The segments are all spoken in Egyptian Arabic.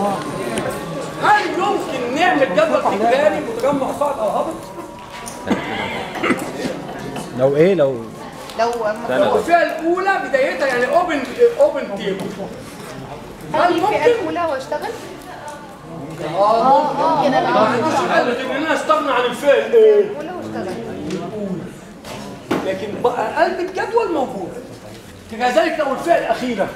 هل يمكن نعمل جدول تكراري متجمع صاعد او هابط؟ لو ايه لو لو لو الفئه الاولى بدايتها يعني اوبن اوبن تيبل هل هل الفئه ممكن؟ الاولى واشتغل؟ اه ممكن ما العب عنديش حل ان انا استغنى عن الفئه الايه؟ الاولى واشتغل لكن بقى قلب الجدول موجود كذلك لو الفئه الاخيره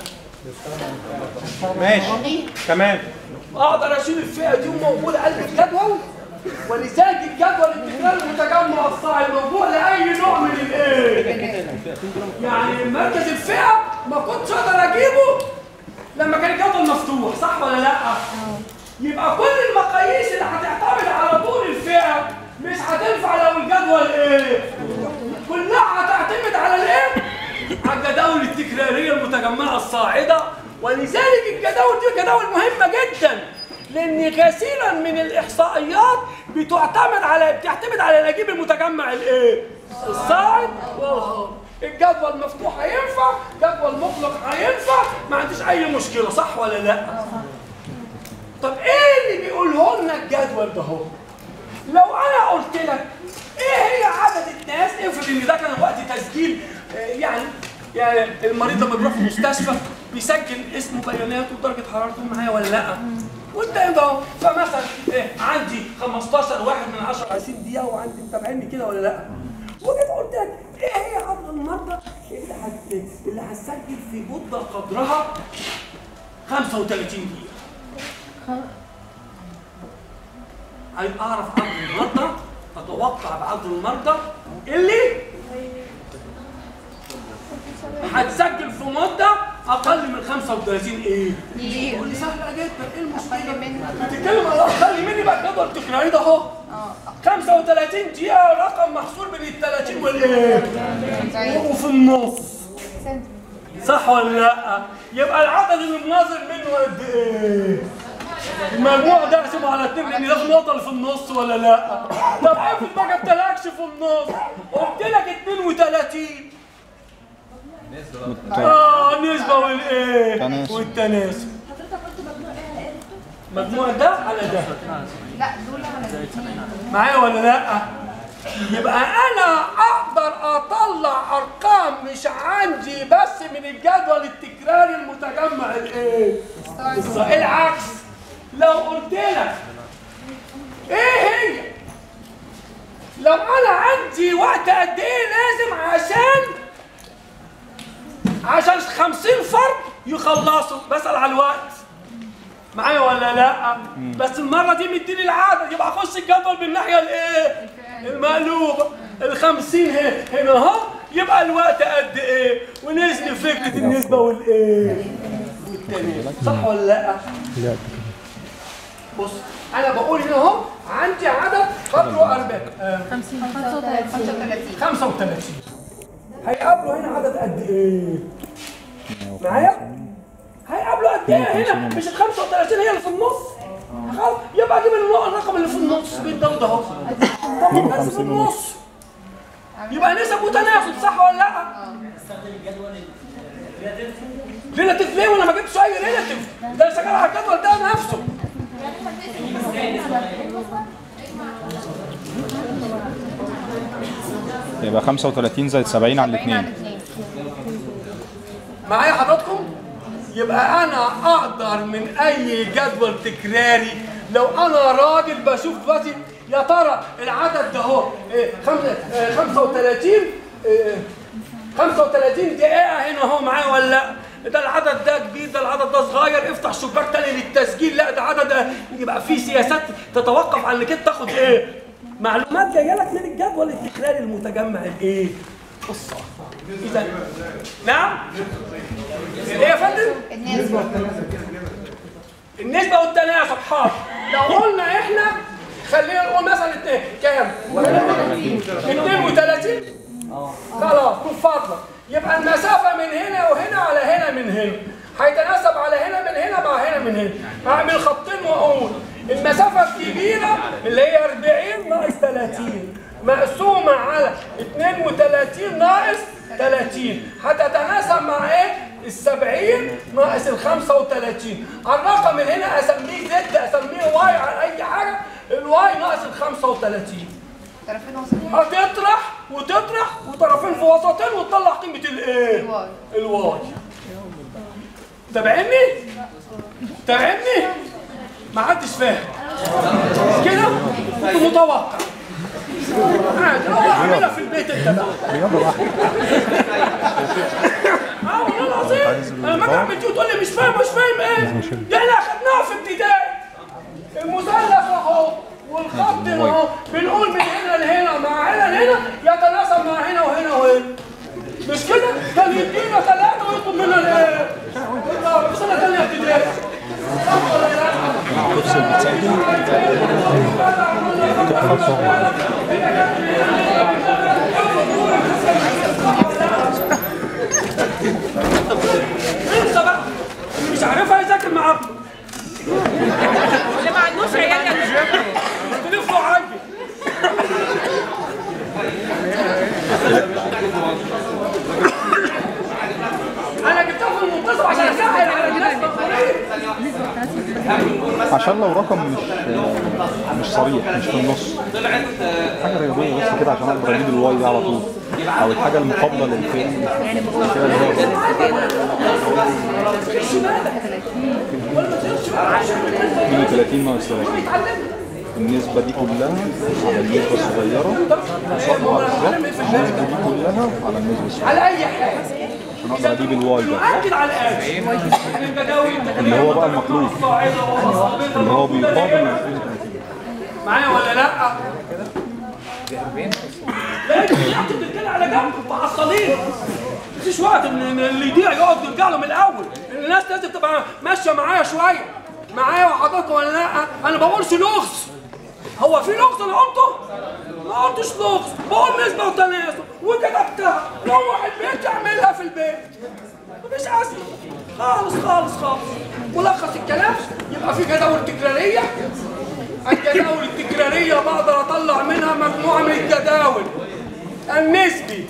ماشي تمام اقدر اشيل الفئه دي وموجوده قلب الجدول ولذلك الجدول التكرار المتجمع الصاعد موضوع لاي نوع من الايه؟ يعني مركز الفئه ما كنتش اقدر اجيبه لما كان الجدول مفتوح صح ولا لا؟ يبقى كل المقاييس اللي هتعتمد على طول الفئه مش هتنفع لو الجدول ايه؟ كلها هتعتمد على الايه؟ على الجداول التكراريه المتجمعه الصاعده ولذلك الجداول دي جداول مهمه جدا لان كثيرا من الاحصائيات بتعتمد على بتعتمد على نجيب المتجمع الايه؟ الصاعد والهابط الجدول مفتوح هينفع جدول مغلق هينفع ما عنديش اي مشكله صح ولا لا؟ طب ايه اللي بيقوله لنا الجدول ده هو؟ لو انا قلت لك ايه هي عدد الناس افرض ان ده كان وقت تسجيل آه، يعني يعني المريض لما بيروح المستشفى بيسجل اسمه بياناته ودرجه حرارته معايا ولا لا قدام ده اهو فمثلا إيه عندي 15 واحد من 10 20 دقيقه وعندي متابعيني كده ولا لا وجيت قلت لك ايه هي عدد المرضى اللي هت اللي هتسجل في مده قدرها 35 دقيقه عايز اعرف عدد المرضى اتوقع بعدد المرضى اللي هتسجل في مده اقل من 35 ايه؟ دقيقة. يقول لي سهله جدا ايه المشكله؟ أقل منها. بتتكلم على اقل مني بقى الجدول التكراري ده اهو اه 35 دقيقه رقم محصور بين ال 30 والايه؟ وفي النص سنتي صح ولا لا؟ يبقى العدد اللي مناظر منه قد ايه؟ المجموع ده اقسمه على اتنين لان لازم النقطة اللي في النص ولا لا؟ طب افرض ما جبتلكش في النص قلت لك 32 اه النسبة والايه؟ تناسب. والتناسب مجموع ده على ده لا دول على معايا ولا لا؟ يبقى انا اقدر اطلع ارقام مش عندي بس من الجدول التكراري المتجمع الايه؟ الص- العكس لو قلت لك ايه هي؟ لو انا عندي وقت قد ايه لازم عشان عشان 50 فرد يخلصوا بسأل على الوقت معايا ولا لا بس المره دي مديني العدد يبقى اخش الجدول بالناحيه الايه المقلوبه ال 50 هنا هنا اهو يبقى الوقت قد ايه ونسبه فكره النسبه والايه والتانية صح ولا لا لا بص انا بقول هنا اهو عندي عدد قدره 40 آه، 35 35 هيقابلوا هنا عدد قد ايه معايا هيقابلوا قد ايه هنا مش ال 35 هي اللي في النص خلاص يبقى اجيب النوع الرقم اللي في النص بين ده وده اهو طب بس في النص يبقى نسب وتناسب صح ولا لا؟ ريلاتيف ليه وانا ما جبتش اي ريلاتيف ده اللي شغال على الجدول ده نفسه يبقى 35 زائد 70 على باين على الاثنين الاثنين معايا حضراتكم يبقى انا اقدر من اي جدول تكراري لو انا راجل بشوف دلوقتي يا ترى العدد ده اهو إيه، خمسة- إيه، 35 إيه، 35 دقيقة هنا اهو معايا ولا لا؟ ده العدد ده كبير ده العدد ده صغير افتح شباك تاني للتسجيل لا ده عدد يبقى في سياسات تتوقف عن انك انت تاخد ايه؟ معلومات جايه لك من الجدول التكراري المتجمع الايه؟ قصة اذا نعم؟ ايه يا فندم؟ النسبة النسبة والتناسب حاضر لو قلنا احنا خلينا نقول مثلا اتنين كام؟ 32 خلاص من فضلك يبقى المسافة من هنا وهنا على هنا من هنا هيتناسب على هنا من هنا مع هنا من هنا هعمل خطين واقول المسافة الكبيرة اللي هي 40 ناقص 30 مقسومة على 32 ناقص 30 هتتناسب مع ايه؟ السبعين ناقص ال 35 الرقم اللي هنا اسميه زد اسميه واي على اي حاجه الواي ناقص ال 35 طرفين وسطين هتطرح وتطرح وطرفين في وسطين وتطلع قيمه الايه؟ الواي. الواي تابعني؟ تابعني؟ ما حدش فاهم كده؟ كنت متوقع عادي روح اعملها في البيت انت بقى رياضة واحدة اه والله العظيم انا ما اعمل دي وتقول لي مش فاهم مش فاهم ايه ده احنا اخدناها في ابتدائي المثلث اهو والخط اهو بنقول من هنا لهنا مع هنا لهنا يتناسب مع هنا وهنا وهنا مش كده كان يدينا ثلاثه ويطلب منا الايه؟ في سنه ثانيه ابتدائي صح ولا لا؟ تفصل بتساعدني انسى بقى اللي مش عارفها يذاكر معاكم اللي ما عندوش عيال يا تلفوا عندي انا جبتها في المنتصف عشان اسهل على الناس عشان لو رقم مش مش صريح مش في النص حاجة رياضية بس كده عشان اقدر اجيب الواي ده على طول او الحاجة المقابلة للفيلم فيها اللي هو 32 ناقص 30 النسبة دي كلها على النسبة الصغيرة قصادها بالظبط النسبة دي كلها على النسبة الصغيرة على اي حاجه عشان اقدر اجيب الواي ده يؤكد على الآتي اللي هو بقى المطلوب اللي هو بيقابل ال معايا ولا لا؟ لا انتوا بتتكلم على جنب معصلين مفيش وقت ان إن اللي يضيع يقعد يرجع له من الاول الناس لازم تبقى ماشيه معايا شويه معايا وحضرتك ولا لا انا ما بقولش لغز هو في لغز انا قلته ما قلتش لغز بقول نسبه وتناسب وكتبتها روح البيت اعملها في البيت مفيش اسم خالص خالص خالص ملخص الكلام يبقى في جداول تكراريه الجداول التكراريه بقدر اطلع منها مجموعه من الجداول النسبي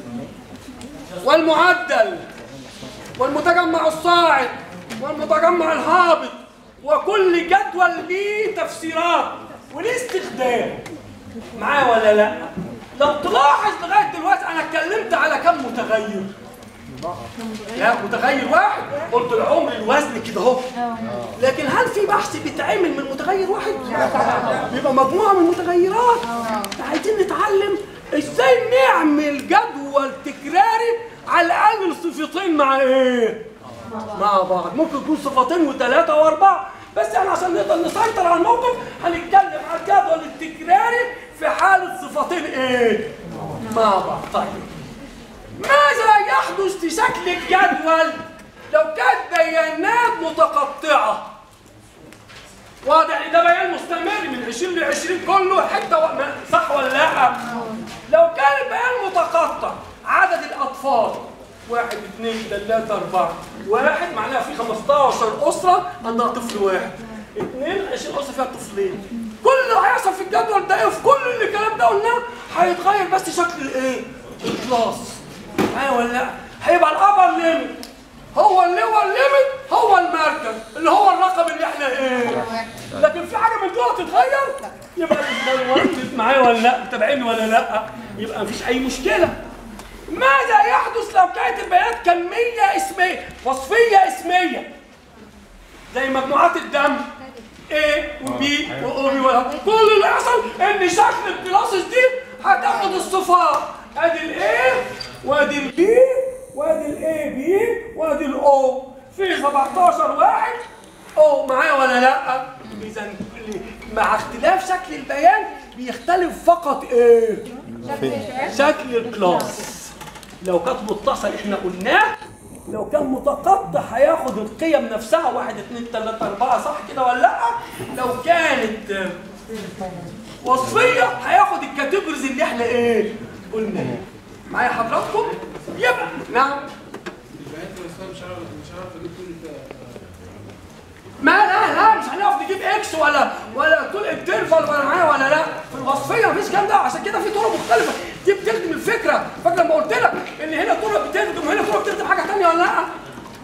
والمعدل والمتجمع الصاعد والمتجمع الهابط وكل جدول ليه تفسيرات وليه استخدام معايا ولا لا لو تلاحظ لغايه دلوقتي انا اتكلمت على كم متغير لا متغير واحد قلت العمر الوزن كده اهو لكن هل في بحث بيتعمل من متغير واحد بيبقى مجموعه من المتغيرات عايزين نتعلم ازاي نعمل جدول تكراري على الاقل صفتين مع ايه مع بعض ممكن يكون صفتين وثلاثه واربعه بس احنا عشان نقدر نسيطر على الموقف هنتكلم على الجدول التكراري في حاله صفتين ايه مع بعض طيب ماذا يحدث في شكل الجدول لو كانت بيانات متقطعة؟ واضح ان ده بيان مستمر من 20 ل 20 كله حته و... ما- صح ولا لا؟ لو كان البيان متقطع عدد الاطفال واحد اثنين ثلاثة أربعة واحد معناها في 15 أسرة عندها طفل واحد اثنين 20 أسرة فيها طفلين كل اللي هيحصل في الجدول ده إيه؟ في كل اللي الكلام ده قلناه هيتغير بس شكل الايه؟ الكلاس معايا ولا لا؟ هيبقى الابر ليميت هو اللي هو الليميت هو المركز اللي هو الرقم اللي احنا ايه لكن في حاجه من جوه تتغير يبقى المولد معايا ولا لا متابعيني ولا لا يبقى مفيش اي مشكله ماذا يحدث لو كانت البيانات كميه اسميه وصفيه اسميه زي مجموعات الدم A و B و O و كل اللي يحصل ان شكل الكلاسز دي هتاخد الصفات ادي ال A وادي ال B وادي ال A B وادي ال O في 17 واحد O معايا ولا لا؟ اذا مع اختلاف شكل البيان بيختلف فقط ايه؟ شكل الكلاس لو كانت متصل احنا قلناه لو كان متقطع هياخد القيم نفسها واحد اتنين تلاتة أربعة صح كده ولا لأ؟ لو كانت آه، وصفية هياخد الكاتيجوريز اللي احنا ايه؟ قلناها معايا حضراتكم؟ يبقى نعم ما لا لا مش هنقف نجيب اكس ولا ولا طول انترفال ولا معايا ولا لا في الوصفيه مفيش الكلام ده عشان كده في طرق مختلفه دي بتخدم الفكره فاكر لما قلت لك ان هنا طرق بتخدم وهنا طرق بتخدم حاجه ثانيه ولا لا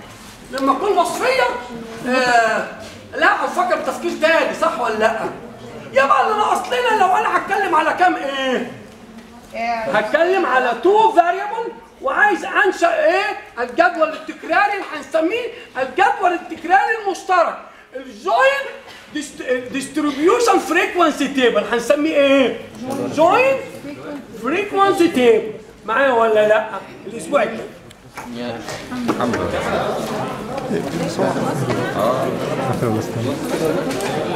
لما تكون وصفيه آه لا افكر بتفكير تاني صح ولا لا يبقى اللي ناقص لنا لو انا هتكلم على كام ايه آه، هتكلم على تو فاريبل وعايز انشا ايه الجدول التكراري اللي هنسميه الجدول التكراري المشترك الجوين ديستريبيوشن فريكوانسي تيبل هنسميه ايه جوين فريكوانسي تيبل معايا ولا لا الاسبوع الجاي الحمد لله